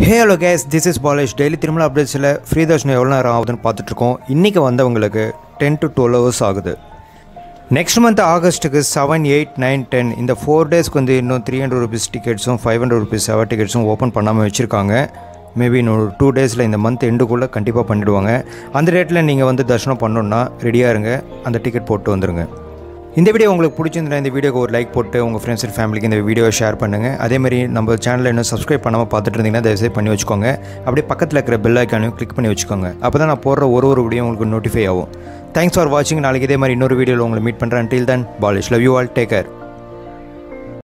hey hello guys this is Palesh daily Tirumala அப்டேட்ஸில் free தர்ஷனம் எவ்வளோ நேரம் ஆகுதுன்னு பார்த்துட்ருக்கோம் இன்றைக்கி வந்தவங்களுக்கு ten to twelve hours next month மந்த் ஆகஸ்ட்டுக்கு செவன் எயிட் நைன் டென் இந்த ஃபோர் டேஸ்க்கு வந்து இன்னும் த்ரீ ஹண்ட்ரட் ருபீஸ் டிக்கெட்ஸும் ஃபைவ் ஹண்ட்ரட் ருபீஸ் செவன் டிக்கெட்ஸும் ஓப்பன் பண்ணாமல் வச்சுருக்காங்க மேபி இன்னொரு டூ டேஸில் இந்த மந்த் எண்டுக்குள்ளே கண்டிப்பாக பண்ணிவிடுவாங்க அந்த டேட்டில் நீங்கள் வந்து தர்ஷனம் பண்ணணுன்னா ரெடியாக இருங்க அந்த டிக்கெட் போட்டு வந்துடுங்க இந்த வீடியோ உங்களுக்கு பிடிச்சிருந்தா இந்த வீடியோக்கு ஒரு லைக் போட்டு உங்கள் ஃப்ரெண்ட்ஸ் அண்ட் ஃபேமிலிக்கு இந்த வீடியோவை ஷேர் பண்ணுங்கள் அதேமாதிரி நம்ம சேனலில் இன்னும் சப்ஸ்கிரைப் பண்ணாமல் பார்த்துட்டு இருந்தீங்கன்னா தயவுசெய்து பண்ணி வச்சுக்கோங்க அப்படியே பக்கத்தில் இருக்கிற பெல் ஐக்கானையும் கிளிக் பண்ணி வச்சுக்கோங்க அப்போ தான் நான் போடுற ஒரு ஒரு வீடியோ உங்களுக்கு நோட்டிஃபை ஆகும் தேங்க்ஸ் ஃபார் வாட்சிங் நாளைக்கு இதே மாதிரி இன்னொரு வீடியோவில் உங்களை மீட் பண்ணுறேன் until then Palesh love you all take care